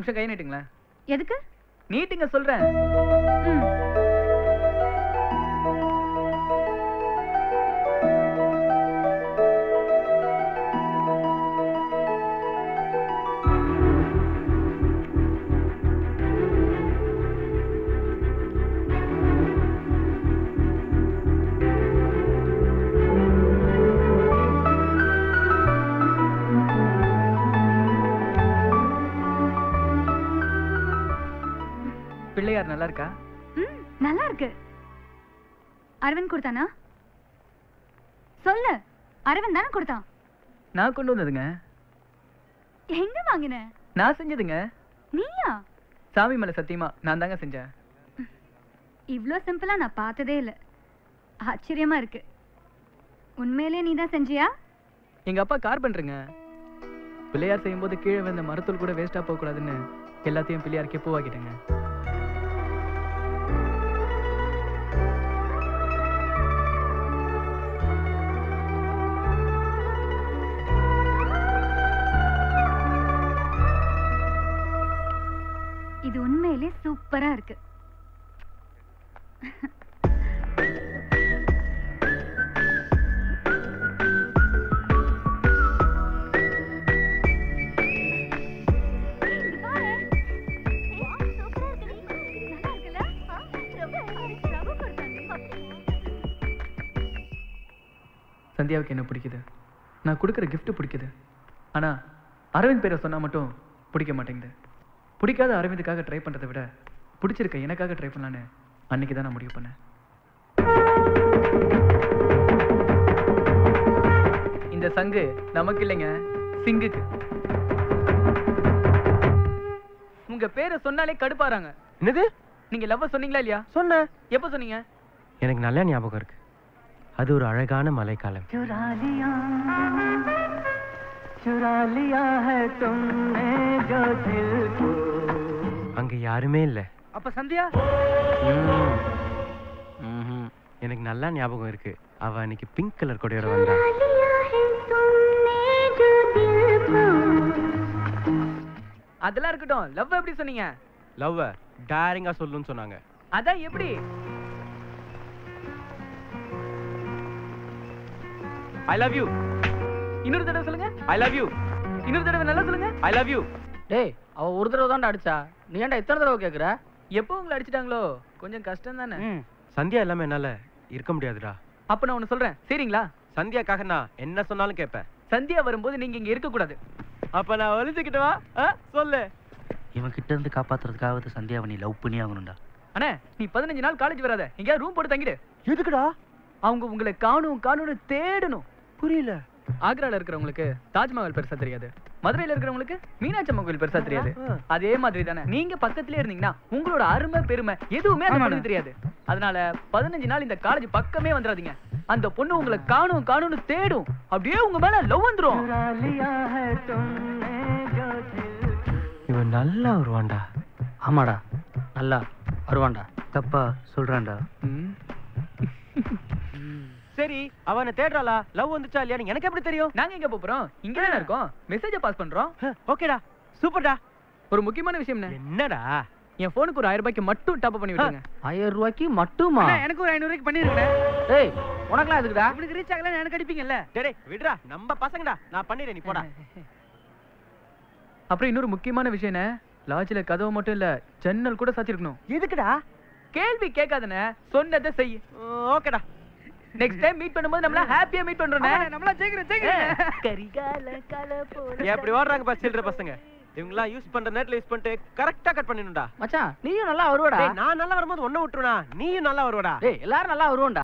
நிமிஷம் கை நீட்டுங்களேன் எதுக்கு நீட்டுங்க சொல்றேன் ம். பிள்ளையார் நல்லா இருக்கா ம், நல்லா இருக்கு அரவிந்த் கொடுத்தானா சொல்லு அரவிந்த் தானே கொடுத்தான் நான் கொண்டு வந்ததுங்க எங்க வாங்கின நான் செஞ்சதுங்க நீயா சாமி மேல சத்தியமா நான் தாங்க செஞ்சேன் இவ்ளோ சிம்பிளா நான் பார்த்ததே இல்ல ஆச்சரியமா இருக்கு உண்மையிலே நீ தான் செஞ்சியா எங்க அப்பா கார்பெண்டருங்க பிள்ளையார் செய்யும்போது கீழே வந்த மரத்தூள் கூட வேஸ்டா போக கூடாதுன்னு எல்லாத்தையும் பிள்ளையாருக்கே பூவாக்கிட்டேங்க இது உண்மையிலே சூப்பரா இருக்கு சந்தியாவுக்கு என்ன பிடிக்குது நான் கொடுக்குற gift பிடிக்குது ஆனா அரவிந்த் பேரை சொன்னா மட்டும் பிடிக்க மாட்டேங்குது பிடிக்காத அரவிந்துக்காக ட்ரை பண்றதை விட பிடிச்சிருக்க எனக்காக ட்ரை பண்ணலான்னு அன்னைக்கு தான் நான் முடிவு பண்ணேன் இந்த சங்கு நமக்கு இல்லைங்க சிங்குக்கு உங்க பேரை சொன்னாலே கடுப்பாறாங்க என்னது நீங்க லவ் சொன்னீங்களா இல்லையா சொன்ன எப்ப சொன்னீங்க எனக்கு நல்ல ஞாபகம் இருக்கு அது ஒரு அழகான மழைக்காலம் चुरा लिया चुरा लिया है तुमने जो दिल को அங்க யாருமே இல்ல அப்ப சந்தியா ம்ஹும். எனக்கு நல்லா ஞாபகம் இருக்கு அவ அன்னைக்கு பிங்க் கலர் கொடையோட வந்தா அதெல்லாம் இருக்கட்டும் லவ் எப்படி சொன்னீங்க லவ் டேரிங்கா சொல்லுன்னு சொன்னாங்க அதான் எப்படி ஐ லவ் யூ இன்னொரு தடவை சொல்லுங்க ஐ லவ் யூ இன்னொரு தடவை நல்லா சொல்லுங்க ஐ லவ் யூ டேய் அவ ஒரு தடவை தான்டா அடிச்சா நீ ஏன்டா இத்தனை தடவை கேக்குற எப்போ உங்களை அடிச்சிட்டாங்களோ கொஞ்சம் கஷ்டம் தானே சந்தியா இல்லாம என்னால இருக்க முடியாதுடா அப்ப நான் ஒண்ணு சொல்றேன் சரிங்களா சந்தியாக்காக நான் என்ன சொன்னாலும் கேட்பேன் சந்தியா வரும்போது நீங்க இங்க இருக்க கூடாது அப்ப நான் ஒளிஞ்சுக்கிட்டு வா ஆ, சொல்லு இவன் கிட்ட இருந்து காப்பாத்துறதுக்காவது சந்தியாவை நீ லவ் பண்ணி ஆகணும்டா அண்ணே நீ பதினஞ்சு நாள் காலேஜ் வராத எங்கேயாவது ரூம் போட்டு தங்கிடு எதுக்குடா அவங்க உங்களை காணும் காணும்னு தேடணும் புரியல ஆக்ரால இருக்கிறவங்களுக்கு தாஜ்மஹால் பெருசா தெரியாது மதுரையில இருக்கிறவங்களுக்கு மீனாட்சி அம்மன் கோயில் பெருசா தெரியாது ஆ. அதே மாதிரி தானே நீங்க பக்கத்திலே இருந்தீங்கன்னா உங்களோட அருமை பெருமை எதுவுமே அந்த பொண்ணுக்கு தெரியாது அதனால பதினஞ்சு நாள் இந்த காலேஜ் பக்கமே வந்துடாதீங்க அந்த பொண்ணு உங்களை காணும் காணும்னு தேடும் அப்படியே உங்க மேல லவ் வந்துரும் இவன் நல்லா வருவான்டா ஆமாடா நல்லா வருவான்டா தப்பா சொல்றான்டா சரி அவனை தேடுறாளா லவ் வந்துச்சா இல்லையான்னு எனக்கு எப்படி தெரியும் நாங்க எங்க போறோம் இங்க தானே இருக்கோம் மெசேஜ பாஸ் பண்றோம் ஓகேடா சூப்பர்டா ஒரு முக்கியமான விஷயம் என்னடா என் போனுக்கு ஒரு ஆயிரம் ரூபாய்க்கு மட்டும் டாப் பண்ணி விட்டுருங்க ஆயிரம் ரூபாய்க்கு மட்டுமா எனக்கு ஒரு ஐநூறு ரூபாய்க்கு பண்ணிருக்கேன் ஏய் உனக்குலாம் எதுக்குடா இவனுக்கு ரீச் ஆகல எனக்கு அடிப்பீங்கல்ல டேய் டேய், விடுடா நம்ம பசங்கடா நான் பண்ணிடுறேன் நீ போடா அப்புறம் இன்னொரு முக்கியமான விஷயம் என்ன லாட்ஜ்ல கதவு மட்டும் இல்ல ஜன்னல் கூட சாத்திருக்கணும் எதுக்குடா கேள்வி கேட்காதனே சொன்னதை செய் ஓகேடா நெக்ஸ்ட் டைம் மீட் பண்ணும்போது நம்மள ஹாப்பியா மீட் பண்றோம் நம்மள ஜெயிக்கிறோம் ஜெயிக்கிறோம் கரிகால கல எப்படி ஓடுறாங்க பா சில்ற பசங்க இவங்கலாம் யூஸ் பண்ற நேரத்துல யூஸ் பண்ணிட்டு கரெக்டா கட் பண்ணிடணும்டா மச்சான் நீயும் நல்லா வருவடா டேய் நான் நல்லா வரும்போது ஒண்ணு விட்டுருடா நீயும் நல்லா வருவடா டேய் எல்லாரும் நல்லா வருவோம்டா